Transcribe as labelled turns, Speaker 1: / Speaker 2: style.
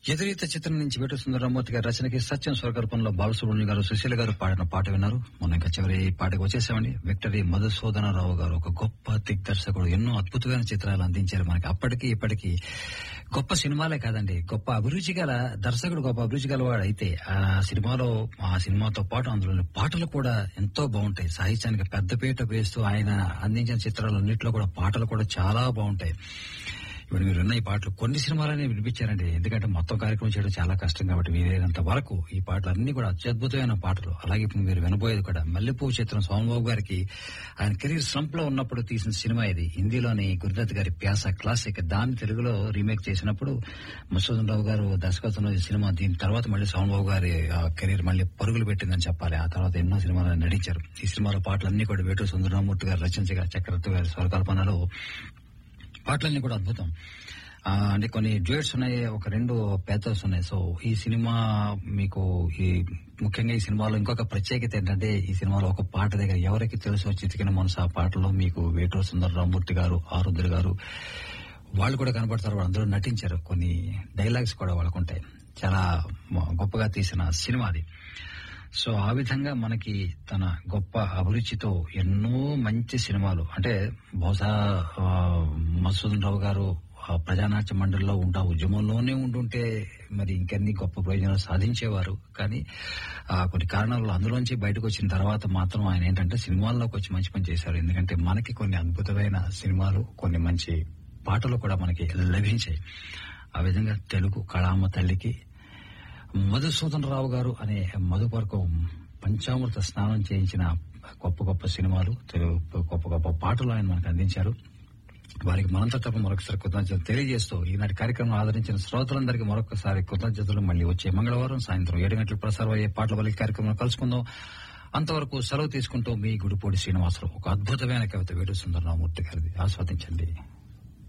Speaker 1: ఎదురీత చిత్రం నుంచి వేటు సుందరమూర్తి గారి రచనకి సత్యం స్వరకల్పంలో బాలసుబ్రహ్మణ్యం గారు సుశీల గారు పాడిన పాట విన్నారు మొన్న ఇంకా చివరి పాటకు వచ్చేసామండి విక్టరీ మధుసూదనరావు గారు ఒక గొప్ప దిగ్దర్శకుడు ఎన్నో అద్భుతమైన చిత్రాలు అందించారు మనకి అప్పటికి ఇప్పటికి గొప్ప సినిమాలే కాదండి గొప్ప అభిరుచి గల దర్శకుడు గొప్ప అభిరుచి గలవాడు అయితే ఆ సినిమాలో ఆ సినిమాతో పాటు అందులోని పాటలు కూడా ఎంతో బాగుంటాయి సాహిత్యానికి పెద్దపీట వేస్తూ ఆయన అందించిన చిత్రాలన్నింటిలో కూడా పాటలు కూడా చాలా బాగుంటాయి ఇప్పుడు మీరు విన్న ఈ పాటలు కొన్ని సినిమాలనే వినిపించారండి ఎందుకంటే మొత్తం కార్యక్రమం చేయడం చాలా కష్టం కాబట్టి వీలైనంత వరకు ఈ పాటలు అన్ని కూడా అత్యద్భుతమైన పాటలు అలాగే ఇప్పుడు మీరు వినబోయేది కూడా మల్లెపూ చిత్రం సోమబాబు గారికి ఆయన కెరీర్ స్లంప్ లో ఉన్నప్పుడు తీసిన సినిమా ఇది హిందీలోని గురుదత్ గారి ప్యాస క్లాసిక్ దాన్ని తెలుగులో రీమేక్ చేసినప్పుడు మసూదన్ రావు గారు దర్శకత్వంలో ఈ సినిమా దీని తర్వాత మళ్ళీ సోమబాబు గారి కెరీర్ మళ్ళీ పరుగులు పెట్టిందని చెప్పాలి ఆ తర్వాత ఎన్నో సినిమాలు నటించారు ఈ సినిమాలో పాటలన్నీ కూడా వేటూరు సుందరరామూర్తి గారు రచించగా చక్రవర్తి గారి స్వరకల్పనలో పాటలన్నీ కూడా అద్భుతం ఆ, అంటే కొన్ని డ్యూయట్స్ ఉన్నాయి ఒక రెండు పేథోస్ ఉన్నాయి సో ఈ సినిమా మీకు ఈ ముఖ్యంగా ఈ సినిమాలో ఇంకొక ప్రత్యేకత ఏంటంటే ఈ సినిమాలో ఒక పాట దగ్గర ఎవరికి తెలుసో చితికిన మనసు ఆ పాటలో మీకు వేటూరు సుందరరామూర్తి గారు ఆరుద్ర గారు వాళ్ళు కూడా కనబడతారు వాళ్ళు అందరూ నటించారు కొన్ని డైలాగ్స్ కూడా వాళ్ళకు ఉంటాయి చాలా మ- గొప్పగా తీసిన సినిమా అది సో ఆ విధంగా మనకి తన గొప్ప అభిరుచితో ఎన్నో మంచి సినిమాలు అంటే బహుశా ఆ, మసూదన్ రావు గారు ఆ ప్రజానాట్య మండలిలో ఉంటా ఉద్యమంలోనే ఉంటుంటే మరి ఇంకెన్ని గొప్ప ప్రయోజనాలు సాధించేవారు కానీ ఆ, కొన్ని కారణాలు అందులోంచి బయటకు వచ్చిన తర్వాత మాత్రం ఆయన ఏంటంటే సినిమాల్లోకి వచ్చి మంచి పని చేశారు ఎందుకంటే మనకి కొన్ని అద్భుతమైన సినిమాలు కొన్ని మంచి పాటలు కూడా మనకి లభించాయి ఆ విధంగా తెలుగు కళామ తల్లికి మధుసూదన్ రావు గారు అనే మధుపర్కం పంచామృత స్నానం చేయించిన గొప్ప గొప్ప సినిమాలు తెలుగు గొప్ప గొప్ప పాటలు ఆయన మనకు అందించారు వారికి మనంత తప్ప మరొకసారి కృతజ్ఞతలు తెలియజేస్తూ ఈనాటి కార్యక్రమం ఆదరించిన శ్రోతలందరికీ మరొకసారి కృతజ్ఞతలు మళ్ళీ వచ్చే మంగళవారం సాయంత్రం ఏడు గంటలకు ప్రసారం అయ్యే పాటల వల్ల కార్యక్రమంలో కలుసుకుందాం అంతవరకు సెలవు తీసుకుంటూ మీ గుడిపూడి శ్రీనివాసరావు ఒక అద్భుతమైన కవిత వేడు సుందరరామూర్తి గారిది ఆస్వాదించండి